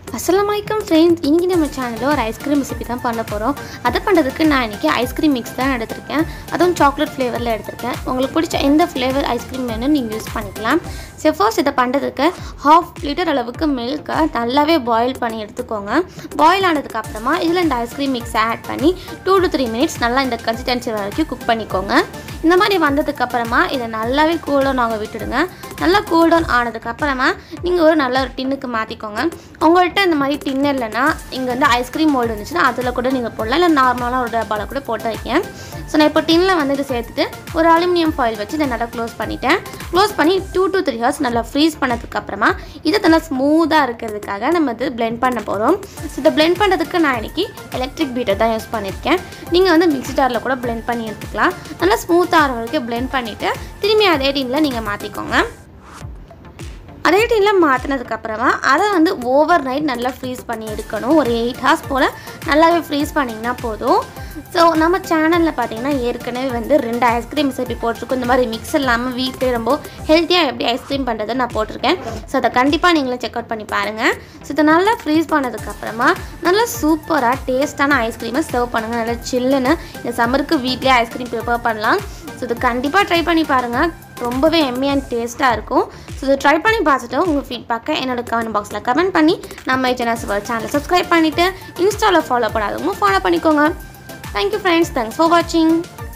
அஸ்ஸலாமு அலைக்கும் ஃப்ரெண்ட்ஸ் இன்றைக்கி நம்ம சேனலில் ஒரு ஐஸ்கிரீம் ரெசிபி தான் பண்ண போகிறோம் அதை பண்ணுறதுக்கு நான் இன்றைக்கி ஐஸ்கிரீம் மிக்ஸ் தான் எடுத்திருக்கேன் அதுவும் சாக்லேட் ஃப்ளேவரில் எடுத்திருக்கேன் உங்களுக்கு பிடிச்ச எந்த ஃப்ளேவர் ஐஸ்கிரீம் வேணும் நீங்கள் யூஸ் பண்ணிக்கலாம் ஸோ ஃபர்ஸ்ட் இதை பண்ணுறதுக்கு ஹாஃப் லிட்டர் அளவுக்கு மில்கை நல்லாவே பாயில் பண்ணி எடுத்துக்கோங்க பாயில் ஆனதுக்கு அப்புறமா இதில் இந்த ஐஸ்கிரீம் மிக்ஸை ஆட் பண்ணி டூ டு த்ரீ மினிட்ஸ் நல்லா இந்த கன்சிஸ்டன்சி வரைக்கும் குக் பண்ணிக்கோங்க இந்த மாதிரி வந்ததுக்கு அப்புறமா இதை நல்லாவே கூல்டவுன் ஆக விட்டுடுங்க நல்லா கூல்டவுன் ஆனதுக்கு அப்புறமா நீங்கள் ஒரு நல்ல ஒரு டின்னுக்கு மாற்றிக்கோங்க உங்கள்கிட்ட இந்த மாதிரி டின் இல்லைன்னா இங்கே வந்து ஐஸ்கிரீம் மோல்டு இருந்துச்சுன்னா அதில் கூட நீங்கள் போடலாம் இல்லை நார்மலாக ஒரு டப்பாவில் கூட போட்டு வைக்கேன் ஸோ நான் இப்போ டின்னில் வந்து இதை சேர்த்துட்டு ஒரு அலுமினியம் ஃபாயில் வச்சு இதை நல்லா க்ளோஸ் பண்ணிட்டேன் க்ளோஸ் பண்ணி டூ டு த்ரீ ஹவர்ஸ் நல்லா ஃப்ரீஸ் பண்ணதுக்கு அப்புறமா இதை நல்லா ஸ்மூத்தாக இருக்கிறதுக்காக நம்ம இது பிளெண்ட் பண்ண போகிறோம் ஸோ இதை பிளெண்ட் பண்ணுறதுக்கு நான் இன்னைக்கு எலக்ட்ரிக் பீட்டர் தான் யூஸ் பண்ணியிருக்கேன் நீங்கள் வந்து மிக்ஸி ஜாரில் கூட பிளெண்ட் பண்ணி எடுத்துக்கலாம் நல்லா ஸ்மூத்தாக ஆகிற வரைக்கும் பிளெண்ட் பண்ணிவிட்டு திரும்பி அதே டின்னில் நீங்கள் மாற்றிக்கோங்க அதே டீனில் மாற்றினதுக்கப்புறமா அதை வந்து ஓவர் நைட் நல்லா ஃப்ரீஸ் பண்ணி எடுக்கணும் ஒரு எயிட் ஹவர்ஸ் போல் நல்லாவே ஃப்ரீஸ் பண்ணிங்கன்னா போதும் ஸோ நம்ம சேனலில் பார்த்தீங்கன்னா ஏற்கனவே வந்து ரெண்டு ஐஸ்கிரீம் ரெசிபி போட்டிருக்கோம் இந்த மாதிரி மிக்ஸ் இல்லாமல் வீட்டிலே ரொம்ப ஹெல்த்தியாக எப்படி ஐஸ்கிரீம் பண்ணுறதை நான் போட்டிருக்கேன் ஸோ அதை கண்டிப்பாக நீங்களும் செக் அவுட் பண்ணி பாருங்கள் ஸோ இதை நல்லா ஃப்ரீஸ் பண்ணதுக்கப்புறமா நல்லா சூப்பராக டேஸ்ட்டான ஐஸ்கிரீமை சர்வ் பண்ணுங்கள் நல்லா சில்லுன்னு இந்த சம்மருக்கு வீட்லேயே ஐஸ்கிரீம் ப்ரிப்பேர் பண்ணலாம் ஸோ இது கண்டிப்பாக ட்ரை பண்ணி பாருங்கள் ரொம்பவே எம்மி அண்ட் டேஸ்ட்டாக இருக்கும் ஸோ இதை ட்ரை பண்ணி பார்த்துட்டு உங்கள் ஃபீட்பேக்கை என்னோட கமெண்ட் பாக்ஸில் கமெண்ட் பண்ணி நம்ம ஜெனஸ் வேர்ல்ட் சேனலை சப்ஸ்கிரைப் பண்ணிவிட்டு இன்ஸ்டாவில் ஃபாலோ பண்ணாதவங்க ஃபாலோ பண்ணிக்கோங்க தேங்க்யூ ஃப்ரெண்ட்ஸ் தேங்க்ஸ் ஃபார் வாட்சிங்